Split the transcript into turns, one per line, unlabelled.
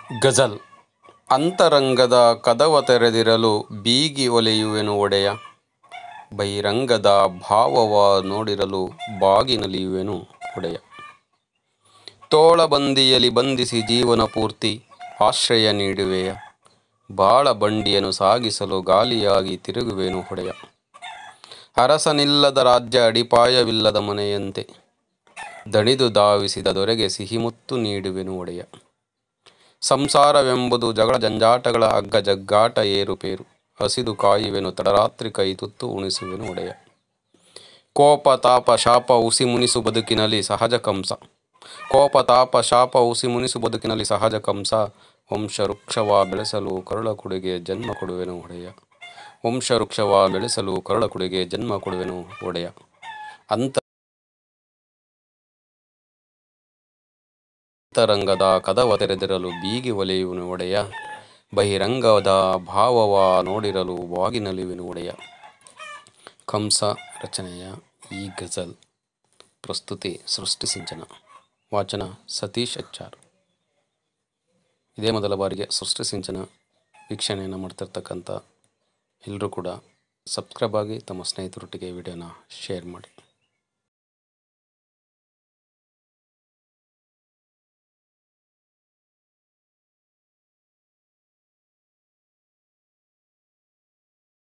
ಗಜಲ್ ಅಂತರಂಗದ ಕದವ ತೆರೆದಿರಲು ಬೀಗಿ ಒಲೆಯುವೆನು ಒಡೆಯ ಬಹಿರಂಗದ ಭಾವವ ನೋಡಿರಲು ಬಾಗಿ ನಲಿಯುವೆನು ಒಡೆಯ ತೋಳಬಂದಿಯಲ್ಲಿ ಬಂಧಿಸಿ ಜೀವನ ಪೂರ್ತಿ ಆಶ್ರಯ ನೀಡುವೆಯ ಬಾಳ ಬಂಡಿಯನ್ನು ಸಾಗಿಸಲು ಗಾಲಿಯಾಗಿ ತಿರುಗುವೆನು ಒಡೆಯ ಅರಸನಿಲ್ಲದ ರಾಜ್ಯ ಅಡಿಪಾಯವಿಲ್ಲದ ಮನೆಯಂತೆ ದಣಿದು ಧಾವಿಸಿದ ದೊರೆಗೆ ಸಿಹಿಮುತ್ತು ನೀಡುವೆನು ಒಡೆಯ ಸಂಸಾರವೆಂಬುದು ಜಗಳ ಜಂಜಾಟಗಳ ಹಗ್ಗ ಜಗ್ಗಾಟ ಏರುಪೇರು ಹಸಿದು ಕಾಯುವೆನು ತಡರಾತ್ರಿ ಕೈ ತುತ್ತು ಉಣಿಸುವೆನು ಒಡೆಯ ಕೋಪ ತಾಪ ಶಾಪ ಉಸಿ ಮುನಿಸು ಬದುಕಿನಲ್ಲಿ ಸಹಜ ಕಂಸ ಕೋಪ ತಾಪ ಶಾಪ ಉಸಿ ಮುನಿಸು ಬದುಕಿನಲ್ಲಿ ಸಹಜ ಕಂಸ ವಂಶ ವೃಕ್ಷವ ಬೆಳೆಸಲು ಕರುಳ ಕುಡಿಗೆ ಜನ್ಮ ಕೊಡುವೆನು ಒಡೆಯ ವಂಶ ವೃಕ್ಷವ ಬೆಳೆಸಲು ಕರುಳ ಕುಡಿಗೆ ಜನ್ಮ ಕೊಡುವೆನು ಒಡೆಯ ಅಂತ ಅಂತರಂಗದ ಕದವ ತೆರೆದಿರಲು ಬೀಗಿ ಒಲೆಯುವನು ಒಡೆಯ ಬಹಿರಂಗದ ಭಾವವ ನೋಡಿರಲು ವಾಗಿ ನಲಿಯುವೆನು ಒಡೆಯ ಕಂಸ ರಚನೆಯ ಈ ಗಜಲ್ ಪ್ರಸ್ತುತಿ ಸೃಷ್ಟಿ ಸಿಂಚನ ವಾಚನ ಸತೀಶ್ ಎಚ್ಚಾರ್ ಇದೇ ಮೊದಲ ಬಾರಿಗೆ ಸೃಷ್ಟಿ ಸಿಂಚನ ವೀಕ್ಷಣೆಯನ್ನು ಮಾಡ್ತಿರ್ತಕ್ಕಂಥ ಎಲ್ಲರೂ ಕೂಡ ಸಬ್ಸ್ಕ್ರೈಬ್ ಆಗಿ ತಮ್ಮ ಸ್ನೇಹಿತರೊಟ್ಟಿಗೆ ವಿಡಿಯೋನ ಶೇರ್ ಮಾಡಿ